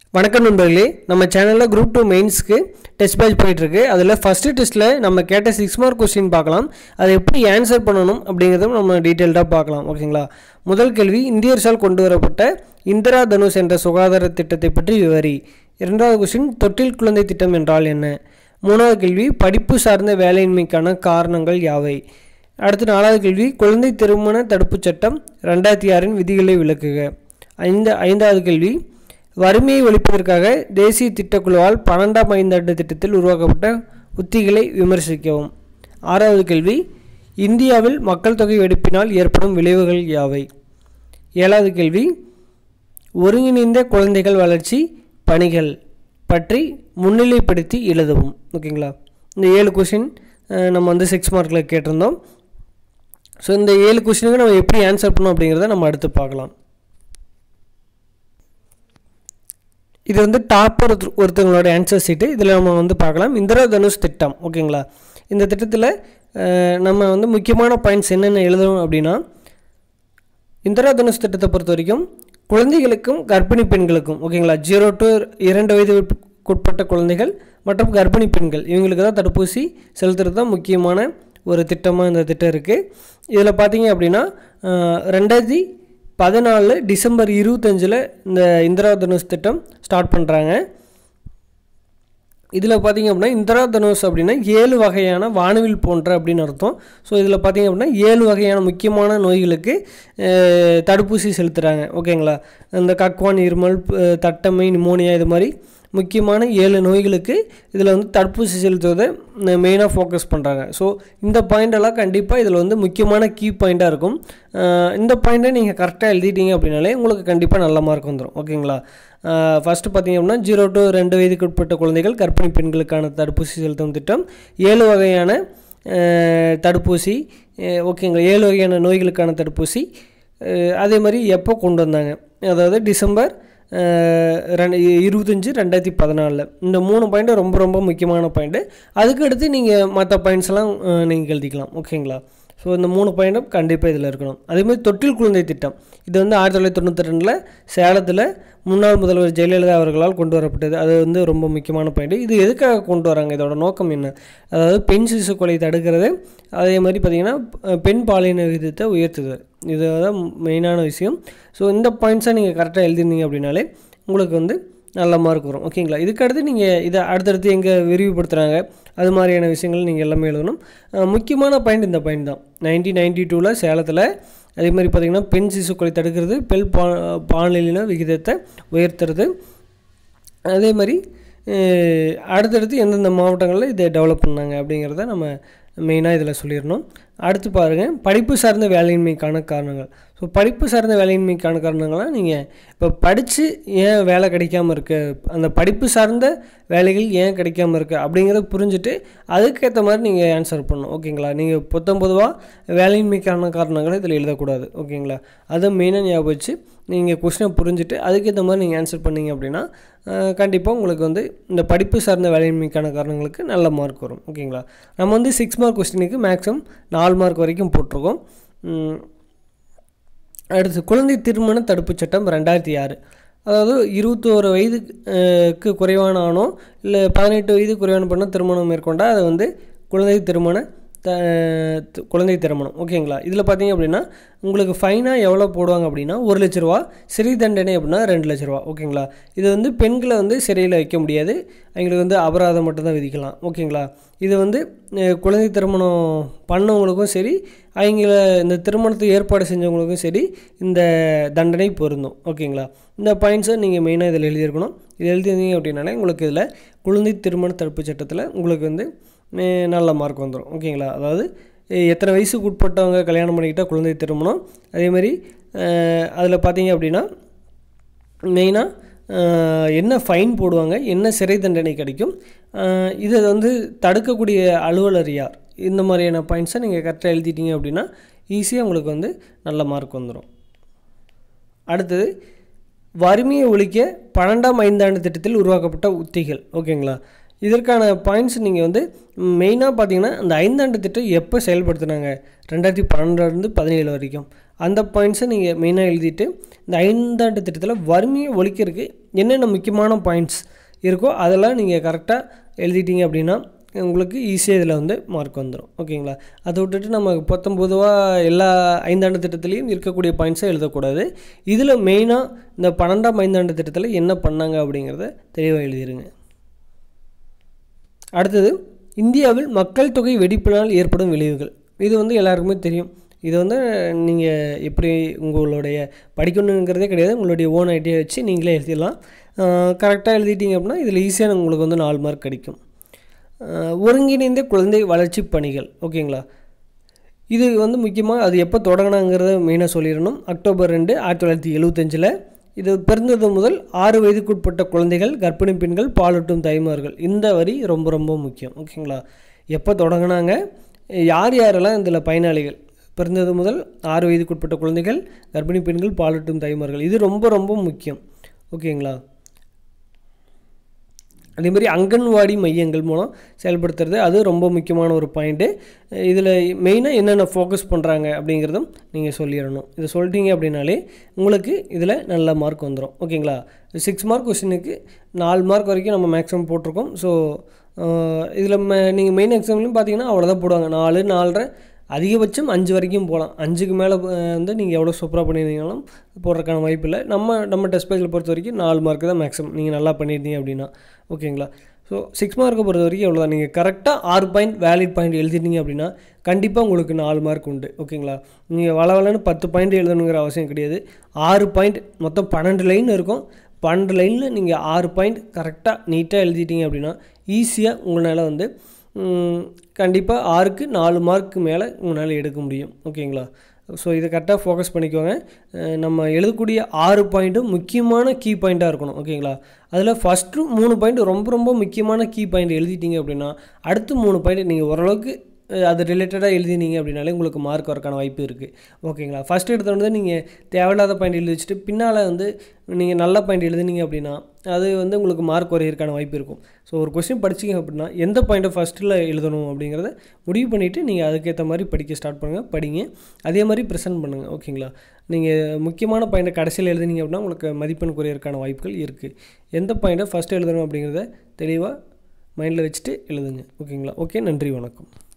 வணக்கம் நண்பர்களே நம்ம சேனலில் குரூப் டூ மெயின்ஸ்க்கு டெஸ்ட் பேட்ச் போயிட்டுருக்கு அதில் ஃபஸ்ட்டு டெஸ்ட்டில் நம்ம கேட்ட சிக்ஸ் மார்க் கொஸ்டின் பார்க்கலாம் அதை எப்படி ஆன்சர் பண்ணணும் அப்படிங்கிறதும் நம்ம டீட்டெயில்டாக பார்க்கலாம் ஓகேங்களா முதல் கேள்வி இந்திய அரசால் கொண்டு வரப்பட்ட இந்திரா தனுஷ் என்ற சுகாதார திட்டத்தை பற்றி விவரி இரண்டாவது கொஸ்டின் தொட்டில் குழந்தை திட்டம் என்றால் என்ன மூணாவது கேள்வி படிப்பு சார்ந்த வேலையின்மைக்கான காரணங்கள் யாவை அடுத்து நாலாவது கேள்வி குழந்தை திருமண தடுப்புச் சட்டம் ரெண்டாயிரத்தி ஆறின் விதிகளை விளக்குக ஐந்து ஐந்தாவது கேள்வி வறுமையை ஒழிப்பதற்காக தேசிய திட்டக்குழுவால் பன்னெண்டாம் ஐந்தாண்டு திட்டத்தில் உருவாக்கப்பட்ட உத்திகளை விமர்சிக்கவும் ஆறாவது கேள்வி இந்தியாவில் மக்கள் தொகை வெடிப்பினால் ஏற்படும் விளைவுகள் யாவை ஏழாவது கேள்வி ஒருங்கிணைந்த குழந்தைகள் வளர்ச்சி பணிகள் பற்றி முன்னிலைப்படுத்தி எழுதவும் ஓகேங்களா இந்த ஏழு கொஷின் நம்ம வந்து சிக்ஸ் மார்க்கில் கேட்டிருந்தோம் ஸோ இந்த ஏழு கொஷினுக்கு நம்ம எப்படி ஆன்சர் பண்ணோம் அப்படிங்கிறத நம்ம அடுத்து பார்க்கலாம் இது வந்து டாப் ஒருத்தர் ஒருத்தவங்களோட ஆன்சர் சீட்டு இதில் நம்ம வந்து பார்க்கலாம் இந்திரா தனுஷ் திட்டம் ஓகேங்களா இந்த திட்டத்தில் நம்ம வந்து முக்கியமான பாயிண்ட்ஸ் என்னென்ன எழுதணும் அப்படின்னா இந்திரா தனுஷ் திட்டத்தை பொறுத்த வரைக்கும் குழந்தைகளுக்கும் கர்ப்பிணி பெண்களுக்கும் ஓகேங்களா ஜீரோ டு இரண்டு வயதுக்குட்பட்ட குழந்தைகள் மற்றும் கர்ப்பிணி பெண்கள் இவங்களுக்கு தான் தடுப்பூசி செலுத்துறது தான் முக்கியமான ஒரு திட்டமாக இந்த திட்டம் இருக்குது இதில் பார்த்தீங்க அப்படின்னா ரெண்டாயிரத்தி பதினாலு டிசம்பர் இருபத்தஞ்சில் இந்த இந்திரா தனுஷ் திட்டம் ஸ்டார்ட் பண்ணுறாங்க இதில் பார்த்திங்க அப்படின்னா இந்திரா தனுஷ் அப்படின்னா ஏழு வகையான வானவில் போன்ற அப்படின்னு அர்த்தம் ஸோ இதில் பார்த்திங்க அப்படின்னா ஏழு வகையான முக்கியமான நோய்களுக்கு தடுப்பூசி செலுத்துகிறாங்க ஓகேங்களா இந்த கக்வான் இருமல் தட்டமை நிமோனியா இது மாதிரி முக்கியமான ஏழு நோய்களுக்கு இதில் வந்து தடுப்பூசி செலுத்துவதை மெயினாக ஃபோக்கஸ் பண்ணுறாங்க ஸோ இந்த பாயிண்டெல்லாம் கண்டிப்பாக இதில் வந்து முக்கியமான கீ பாயிண்ட்டாக இருக்கும் இந்த பாயிண்ட்டை நீங்கள் கரெக்டாக எழுதிட்டீங்க அப்படின்னாலே உங்களுக்கு கண்டிப்பாக நல்ல மார்க் வந்துடும் ஓகேங்களா ஃபஸ்ட்டு பார்த்தீங்க அப்படின்னா ஜீரோ டு ரெண்டு வயதுக்கு உட்பட்ட குழந்தைகள் கர்ப்பிணி பெண்களுக்கான தடுப்பூசி செலுத்தும் திட்டம் ஏழு வகையான தடுப்பூசி ஓகேங்களா ஏழு வகையான நோய்களுக்கான தடுப்பூசி அதே மாதிரி எப்போ கொண்டு வந்தாங்க அதாவது டிசம்பர் ரெண்டு இருபத்தஞ்சி ரெண்டாயிரத்தி பதினாலில் இந்த மூணு பாயிண்ட்டு ரொம்ப ரொம்ப முக்கியமான பாயிண்ட்டு அதுக்கு அடுத்து நீங்கள் மற்ற பாயிண்ட்ஸ் எல்லாம் நீங்கள் எழுதிக்கலாம் ஓகேங்களா ஸோ இந்த மூணு பாயிண்ட்டும் கண்டிப்பாக இதில் இருக்கணும் அதேமாதிரி தொட்டில் குழந்தை திட்டம் இது வந்து ஆயிரத்தி தொள்ளாயிரத்தி தொண்ணூற்றி ரெண்டில் சேலத்தில் முன்னாள் முதல்வர் ஜெயலலிதா அவர்களால் கொண்டு வரப்பட்டது அது வந்து ரொம்ப முக்கியமான பாயிண்ட் இது எதுக்காக கொண்டு வராங்க இதோட நோக்கம் என்ன அதாவது பெண் சிசு கொலை தடுக்கிறது அதே மாதிரி பார்த்திங்கன்னா பெண் பாலின விகிதத்தை உயர்த்துது இதுதான் மெயினான விஷயம் ஸோ இந்த பாயிண்ட்ஸை நீங்கள் கரெக்டாக எழுதிருந்தீங்க அப்படின்னாலே உங்களுக்கு வந்து நல்ல மார்க் வரும் ஓகேங்களா இதுக்கடுத்து நீங்கள் இதை அடுத்தடுத்து எங்கே விரிவுபடுத்துகிறாங்க அது மாதிரியான விஷயங்கள் நீங்கள் எல்லாமே எழுதணும் முக்கியமான பாயிண்ட் இந்த பாயிண்ட் தான் நைன்டீன் நைன்டி டூவில் சேலத்தில் அதே மாதிரி பார்த்திங்கன்னா பெண் சிசு கொலை தடுக்கிறது பெண் பா பாலின விகிதத்தை உயர்த்துறது அதே மாதிரி அடுத்தடுத்து எந்தெந்த மாவட்டங்களில் இதை டெவலப் பண்ணாங்க அப்படிங்கிறத நம்ம மெயினாக இதில் சொல்லிடணும் அடுத்து பாருங்கள் படிப்பு சார்ந்த வேலையின்மைக்கான காரணங்கள் ஸோ படிப்பு சார்ந்த வேலையின்மைக்கான காரணங்கள்லாம் நீங்கள் இப்போ படித்து ஏன் வேலை கிடைக்காம இருக்குது அந்த படிப்பு சார்ந்த வேலைகள் ஏன் கிடைக்காம இருக்குது அப்படிங்கிறத புரிஞ்சுட்டு அதுக்கேற்ற மாதிரி நீங்கள் ஆன்சர் பண்ணணும் ஓகேங்களா நீங்கள் பொத்தம் பொதுவாக வேலையின்மைக்கான காரணங்களை இதில் எழுதக்கூடாது ஓகேங்களா அதை மெயினாக ஞாபகம் வச்சு நீங்கள் கொஸ்டினை புரிஞ்சுட்டு அதுக்கேற்ற மாதிரி நீங்கள் ஆன்சர் பண்ணீங்க அப்படின்னா கண்டிப்பாக உங்களுக்கு வந்து இந்த படிப்பு சார்ந்த வேலையின்மைக்கான காரணங்களுக்கு நல்ல மார்க் வரும் ஓகேங்களா நம்ம வந்து சிக்ஸ் மார்க் கொஸ்டினுக்கு மேக்ஸிமம் நாலு மார்க் வரைக்கும் போட்டிருக்கோம் அடுத்து குழந்தை திருமண தடுப்புச் சட்டம் ரெண்டாயிரத்தி ஆறு அதாவது இருபத்தோரு வயதுக்கு குறைவான ஆணோ இல்லை பதினெட்டு வயது குறைவான பண்ண திருமணம் மேற்கொண்டால் அதை வந்து குழந்தை திருமண த குழந்தை திருமணம் ஓகேங்களா இதில் பார்த்தீங்க அப்படின்னா உங்களுக்கு ஃபைனாக எவ்வளோ போடுவாங்க அப்படின்னா ஒரு லட்ச ரூபா சிறை தண்டனை அப்படின்னா ரெண்டு லட்ச ரூபா ஓகேங்களா இது வந்து பெண்களை வந்து சிறையில் வைக்க முடியாது அவங்களுக்கு வந்து அபராதம் மட்டும்தான் விதிக்கலாம் ஓகேங்களா இது வந்து குழந்தை திருமணம் பண்ணவங்களுக்கும் சரி அவங்கள இந்த திருமணத்தை ஏற்பாடு செஞ்சவங்களுக்கும் சரி இந்த தண்டனை பொருந்தும் ஓகேங்களா இந்த பாயிண்ட்ஸை நீங்கள் மெயினாக இதில் எழுதியிருக்கணும் இது எழுதியிருந்தீங்க அப்படின்னாலே உங்களுக்கு இதில் குழந்தை திருமண தடுப்பு சட்டத்தில் உங்களுக்கு வந்து நல்ல மார்க் வந்துடும் ஓகேங்களா அதாவது எத்தனை வயசுக்கு உட்பட்டவங்க கல்யாணம் பண்ணிக்கிட்டால் குழந்தை திருமணம் அதேமாதிரி அதில் பார்த்தீங்க அப்படின்னா மெயினாக என்ன ஃபைன் போடுவாங்க என்ன சிறை தண்டனை கிடைக்கும் இதை வந்து தடுக்கக்கூடிய அலுவலர் யார் இந்த மாதிரியான பாயிண்ட்ஸை நீங்கள் கரெக்டாக எழுதிட்டீங்க அப்படின்னா ஈஸியாக உங்களுக்கு வந்து நல்ல மார்க் வந்துடும் அடுத்தது வறுமையை ஒழிக்க பன்னெண்டாம் ஐந்தாண்டு திட்டத்தில் உருவாக்கப்பட்ட உத்திகள் ஓகேங்களா இதற்கான பாயிண்ட்ஸ் நீங்கள் வந்து மெயினாக பார்த்தீங்கன்னா அந்த ஐந்தாண்டு திட்டம் எப்போ செயல்படுத்தினாங்க ரெண்டாயிரத்தி பன்னெண்டுலேருந்து பதினேழு வரைக்கும் அந்த பாயிண்ட்ஸை நீங்கள் மெயினாக எழுதிட்டு இந்த ஐந்தாண்டு திட்டத்தில் வறுமையை ஒழிக்கிறதுக்கு என்னென்ன முக்கியமான பாயிண்ட்ஸ் இருக்கோ அதெல்லாம் நீங்கள் கரெக்டாக எழுதிட்டீங்க அப்படின்னா உங்களுக்கு ஈஸியாக இதில் வந்து மார்க் வந்துடும் ஓகேங்களா அதை விட்டுட்டு நம்ம பத்தொம்பதுவாக எல்லா ஐந்தாண்டு திட்டத்துலேயும் இருக்கக்கூடிய பாயிண்ட்ஸை எழுதக்கூடாது இதில் மெயினாக இந்த பன்னெண்டாம் ஐந்தாண்டு திட்டத்தில் என்ன பண்ணாங்க அப்படிங்கிறத தெளிவாக எழுதிருங்க அடுத்தது இந்தியாவில் மக்கள் தொகை வெடிப்பினால் ஏற்படும் விளைவுகள் இது வந்து எல்லாருக்குமே தெரியும் இது வந்து நீங்கள் எப்படி உங்களுடைய படிக்கணுங்கிறதே கிடையாது உங்களுடைய ஓன் ஐடியா வச்சு நீங்களே எழுதிடலாம் கரெக்டாக எழுதிட்டீங்க அப்படின்னா இதில் ஈஸியாக உங்களுக்கு வந்து நாலு மார்க் கிடைக்கும் ஒருங்கிணைந்த குழந்தை வளர்ச்சி பணிகள் ஓகேங்களா இது வந்து முக்கியமாக அது எப்போ தொடங்கினாங்கிறத மெயினாக சொல்லிடணும் அக்டோபர் ரெண்டு ஆயிரத்தி தொள்ளாயிரத்தி எழுபத்தஞ்சில் இது பிறந்தது முதல் ஆறு வயதுக்குட்பட்ட குழந்தைகள் கர்ப்பிணி பெண்கள் பாலூட்டும் தாய்மார்கள் இந்த வரி ரொம்ப ரொம்ப முக்கியம் ஓகேங்களா எப்போ தொடங்கினாங்க யார் யாரெல்லாம் இதில் பயனாளிகள் பிறந்தது முதல் ஆறு வயதுக்குட்பட்ட குழந்தைகள் கர்ப்பிணி பெண்கள் பாலூட்டும் தாய்மார்கள் இது ரொம்ப ரொம்ப முக்கியம் ஓகேங்களா அதே மாதிரி அங்கன்வாடி மையங்கள் மூலம் செயல்படுத்துறது அது ரொம்ப முக்கியமான ஒரு பாயிண்ட்டு இதில் மெயினாக என்னென்ன ஃபோக்கஸ் பண்ணுறாங்க அப்படிங்கிறதும் நீங்கள் சொல்லிடணும் இதை சொல்லிட்டீங்க அப்படின்னாலே உங்களுக்கு இதில் நல்ல மார்க் வந்துடும் ஓகேங்களா சிக்ஸ் மார்க் கொஸ்டினுக்கு நாலு மார்க் வரைக்கும் நம்ம மேக்ஸிமம் போட்டிருக்கோம் ஸோ இதில் நீங்கள் மெயின் எக்ஸாம்லையும் பார்த்தீங்கன்னா அவ்வளோதான் போடுவாங்க நாலு நாலரை அதிகபட்சம் அஞ்சு வரைக்கும் போகலாம் அஞ்சுக்கு மேலே வந்து நீங்கள் எவ்வளோ சூப்பராக பண்ணியிருந்தீங்களும் போடுறதுக்கான வாய்ப்பு இல்லை நம்ம நம்ம டெஸ்ட் பேஜில் பொறுத்த வரைக்கும் நாலு மார்க் தான் மேக்ஸிமம் நீங்கள் நல்லா பண்ணியிருந்தீங்க அப்படின்னா ஓகேங்களா ஸோ சிக்ஸ் மார்க்கை பொறுத்த வரைக்கும் எவ்வளோதான் நீங்கள் கரெக்டாக ஆறு பாயிண்ட் வேலிட் பாயிண்ட் எழுதிட்டீங்க அப்படின்னா கண்டிப்பாக உங்களுக்கு நாலு மார்க் உண்டு ஓகேங்களா நீங்கள் வள வளன்னு பத்து பாயிண்ட் எழுதணுங்கிற அவசியம் கிடையாது ஆறு பாயிண்ட் மொத்தம் பன்னெண்டு லைன் இருக்கும் பன்னெண்டு லைனில் நீங்கள் ஆறு பாயிண்ட் கரெக்டாக நீட்டாக எழுதிட்டீங்க அப்படின்னா ஈஸியாக உங்களால் வந்து கண்டிப்பாக ஆறுக்கு நாலு மார்க்கு மேலே உங்களால் எடுக்க முடியும் ஓகேங்களா ஸோ இதை கரெக்டாக ஃபோக்கஸ் பண்ணிக்கோங்க நம்ம எழுதக்கூடிய ஆறு பாயிண்ட்டும் முக்கியமான கீ பாயிண்ட்டாக இருக்கணும் ஓகேங்களா அதில் ஃபஸ்ட்டு மூணு பாயிண்ட் ரொம்ப ரொம்ப முக்கியமான கீ பாயிண்ட் எழுதிட்டீங்க அப்படின்னா அடுத்து மூணு பாயிண்ட் நீங்கள் ஓரளவுக்கு அது ரிலேட்டடாக எழுதினீங்க அப்படின்னாலே உங்களுக்கு மார்க் வரக்கான வாய்ப்பு இருக்குது ஓகேங்களா ஃபஸ்ட் எடுத்தோடனே நீங்கள் தேவையில்லாத பாயிண்ட் எழுதி வச்சுட்டு பின்னால் வந்து நீங்கள் நல்ல பாயிண்ட் எழுதுனீங்க அப்படின்னா அது வந்து உங்களுக்கு மார்க் குறையிறதுக்கான வாய்ப்பு இருக்கும் ஸோ ஒரு கொஸ்டின் படிச்சிங்க அப்படின்னா எந்த பாயிண்ட்டை ஃபஸ்ட்டில் எழுதணும் அப்படிங்கிறத முடிவு பண்ணிவிட்டு நீங்கள் அதுக்கேற்ற மாதிரி படிக்க ஸ்டார்ட் பண்ணுங்கள் படிங்க அதே மாதிரி ப்ரெசென்ட் பண்ணுங்கள் ஓகேங்களா நீங்கள் முக்கியமான பாயிண்ட்டை கடைசியில் எழுதுனீங்க அப்படின்னா உங்களுக்கு மதிப்பெண் குறையிறதுக்கான வாய்ப்புகள் இருக்குது எந்த பாயிண்ட்டை ஃபஸ்ட்டு எழுதணும் அப்படிங்கிறத தெளிவாக மைண்டில் வச்சுட்டு எழுதுங்க ஓகேங்களா ஓகே நன்றி வணக்கம்